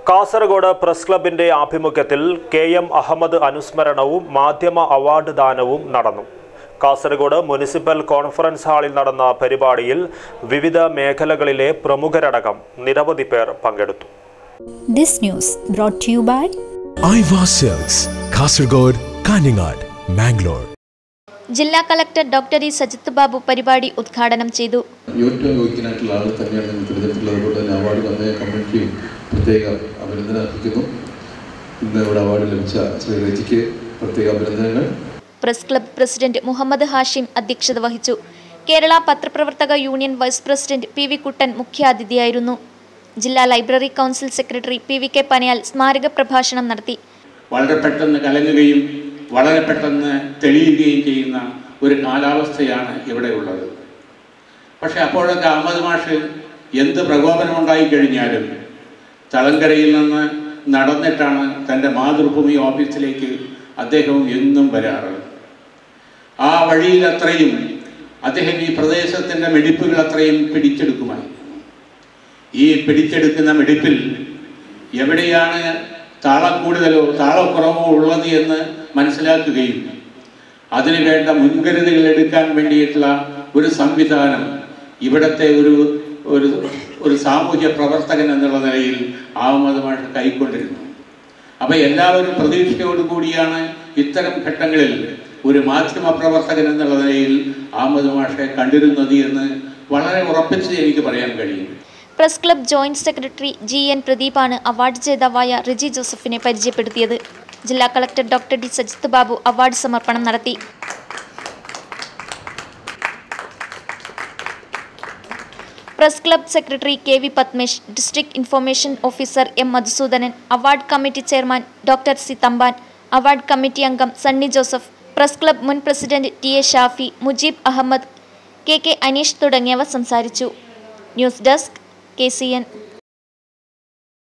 Kasaragod press ക്ലബിന്റെ ആഭിമുഖ്യത്തിൽ K M Ahmed അനുസ്മരണവും മാധ്യമ അവാർഡ് ദാനവും നടന്നു കാസർഗോഡ് മുനിസിപ്പൽ കോൺഫറൻസ് ഹാളിൽ നടന്ന പരിപാടിയിൽ വിവിധ മേഖലകളിലെ പ്രമുഖരടക്കം നിരവധി പേർ പങ്കെടുത്തു This news brought to you by Aiwa sales Kasaragod Kanhangad Mangalore ജില്ലാ collector doctor E Sajith Babu പരിപാടി ഉദ്ഘാടനം ചെയ്തു ഏറ്റവും യോഗ്യനായിട്ടുള്ള ആൾ തന്നെയാണ് നിങ്ങൾ തിരഞ്ഞെടുത്തുള്ളത് അതുകൊണ്ട് തന്നെ അവാർഡ് വന്ന കമ്മ്യൂണിറ്റിയും പ്രത്യേക അഭിനന്ദനം അർപ്പിക്കുന്നു ഇന്ന് ഇവിടെ അവാർഡ് ലഭിച്ച ശ്രീ രജിക്ക് പ്രത്യേക അഭിനന്ദനങ്ങൾ press club president Muhammad Hashim അധ്യക്ഷത വഹിച്ചു കേരള പത്രപ്രവർത്തക union vice president P V Kuttan മുഖ്യാതിഥിയായിരുന്നു ജില്ലാ library council secretary P V K Panayal സ്മാരക പ്രഭാഷണം നടത്തി വളരെ പെട്ടെന്ന് കലങ്ങുകയും വളരെ പെട്ടെന്ന് തെളിയുകയും ചെയ്യുന്ന ഒരു കാലാവസ്ഥയാണ് ഇവിടെ ഉള്ളത് പക്ഷെ അപ്പോഴൊക്കെ അഹമ്മദ് മാഷ് എന്ത് പ്രകോപനമുണ്ടായി കഴിഞ്ഞാലും തളങ്കരയിൽ നിന്ന് നടന്നിട്ടാണ് തൻ്റെ മാതൃഭൂമി ഓഫീസിലേക്ക് അദ്ദേഹം എന്നും വരാറ് ആ വഴിയിൽ അത്രയും അദ്ദേഹം ഈ പ്രദേശത്തിൻ്റെ മെടിപ്പുകൾ അത്രയും പിടിച്ചെടുക്കുമായി ഈ പിടിച്ചെടുക്കുന്ന മെടിപ്പിൽ എവിടെയാണ് താളം കൂടുതലോ താളക്കുറവോ ഉള്ളത് എന്ന് മനസ്സിലാക്കുകയും അതിനു വേണ്ട മുൻകരുതലുകൾ എടുക്കാൻ വേണ്ടിയിട്ടുള്ള ഒരു സംവിധാനം ഇവിടുത്തെ ഒരു ഒരു ഒരു സാമൂഹ്യ പ്രവർത്തകൻ എന്നുള്ള നിലയിൽ അഹമ്മദ് മാഷ് കൈക്കൊണ്ടിരുന്നു അപ്പൊ എല്ലാവരും പ്രതീക്ഷയോടു കൂടിയാണ് ഇത്തരം ഘട്ടങ്ങളിൽ ഒരു മാധ്യമ പ്രവർത്തകൻ എന്നുള്ള നിലയിൽ അഹമ്മദ് മാഷെ കണ്ടിരുന്നത് എന്ന് വളരെ ഉറപ്പിച്ച് എനിക്ക് പറയാൻ കഴിയും press club joint secretary G N പ്രദീപാണ് അവാർഡ് ജേതാവായ റിജി ജോസഫിനെ പരിചയപ്പെടുത്തിയത് ജില്ലാ collector doctor D Sajith Babu award സമർപ്പണം നടത്തി press club secretary K V Padmesh district information officer M Madhusoodanan award committee chairman doctor C Thampan award committee അംഗം സണ്ണി ജോസഫ് പ്രസ് ക്ലബ് മുൻ president T A Shafi Mujeeb Ahmed K K Aneesh തുടങ്ങിയവർ സംസാരിച്ചു news desk K C N